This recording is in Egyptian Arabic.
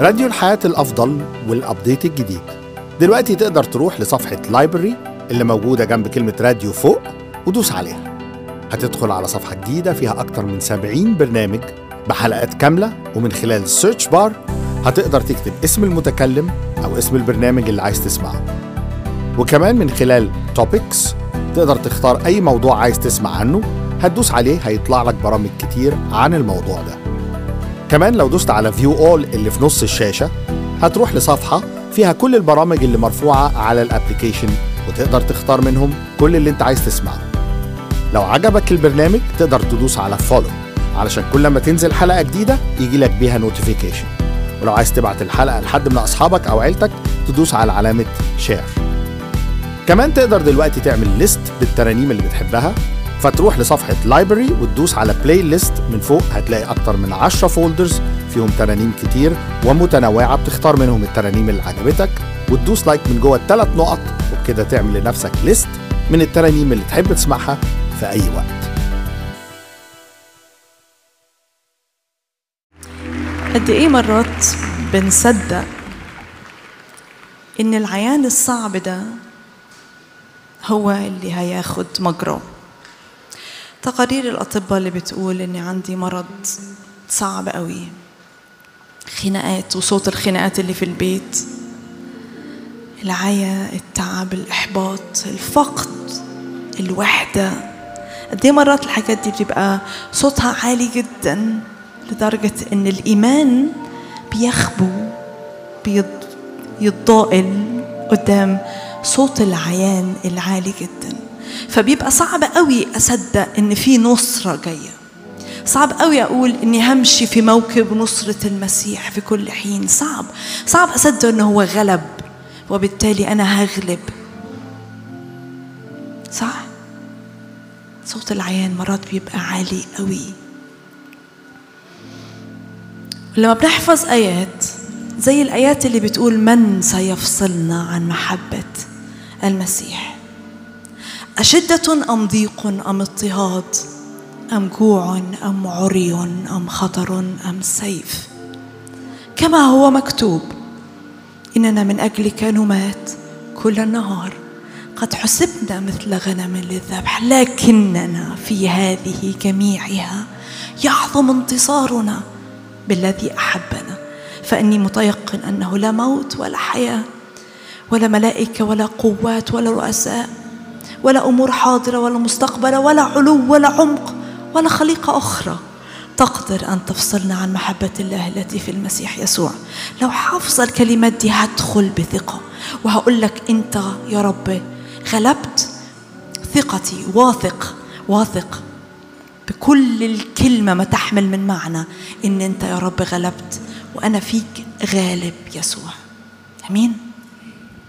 راديو الحياة الأفضل والأبديت الجديد دلوقتي تقدر تروح لصفحة لايبرري اللي موجودة جنب كلمة راديو فوق ودوس عليها هتدخل على صفحة جديدة فيها أكتر من 70 برنامج بحلقات كاملة ومن خلال السيرش بار هتقدر تكتب اسم المتكلم أو اسم البرنامج اللي عايز تسمعه وكمان من خلال توبكس تقدر تختار أي موضوع عايز تسمع عنه هتدوس عليه هيطلع لك برامج كتير عن الموضوع ده كمان لو دوست على فيو اول اللي في نص الشاشة هتروح لصفحة فيها كل البرامج اللي مرفوعة على الابليكيشن وتقدر تختار منهم كل اللي انت عايز تسمعه لو عجبك البرنامج تقدر تدوس على فولو علشان كل ما تنزل حلقة جديدة يجي لك بيها نوتيفيكيشن ولو عايز تبعت الحلقة لحد من أصحابك أو عيلتك تدوس على علامة شير كمان تقدر دلوقتي تعمل ليست بالترانيم اللي بتحبها فتروح لصفحة لايبرري وتدوس على بلاي ليست من فوق هتلاقي أكتر من 10 فولدرز فيهم ترانيم كتير ومتنوعة بتختار منهم الترانيم اللي عجبتك وتدوس لايك من جوه الثلاث نقط وبكده تعمل لنفسك ليست من الترانيم اللي تحب تسمعها في أي وقت قد ايه مرات بنصدق ان العيان الصعب ده هو اللي هياخد مجراه تقارير الاطباء اللي بتقول اني عندي مرض صعب قوي خناقات وصوت الخناقات اللي في البيت العيا التعب الاحباط الفقد الوحده قد ايه مرات الحاجات دي بتبقى صوتها عالي جدا لدرجة إن الإيمان بيخبو بيض- يتضائل قدام صوت العيان العالي جدا فبيبقى صعب قوي أصدق إن في نصرة جاية صعب قوي أقول إني همشي في موكب نصرة المسيح في كل حين صعب صعب أصدق إنه هو غلب وبالتالي أنا هغلب صح صوت العيان مرات بيبقى عالي قوي لما بنحفظ آيات زي الآيات اللي بتقول من سيفصلنا عن محبة المسيح أشدة أم ضيق أم اضطهاد أم جوع أم عري أم خطر أم سيف كما هو مكتوب إننا من أجلك نمات كل النهار قد حسبنا مثل غنم للذبح لكننا في هذه جميعها يعظم انتصارنا بالذي احبنا فاني متيقن انه لا موت ولا حياه ولا ملائكه ولا قوات ولا رؤساء ولا امور حاضره ولا مستقبله ولا علو ولا عمق ولا خليقه اخرى تقدر ان تفصلنا عن محبه الله التي في المسيح يسوع لو حافظ الكلمات دي هدخل بثقه وهقول لك انت يا رب غلبت ثقتي واثق واثق بكل الكلمة ما تحمل من معنى إن أنت يا رب غلبت وأنا فيك غالب يسوع أمين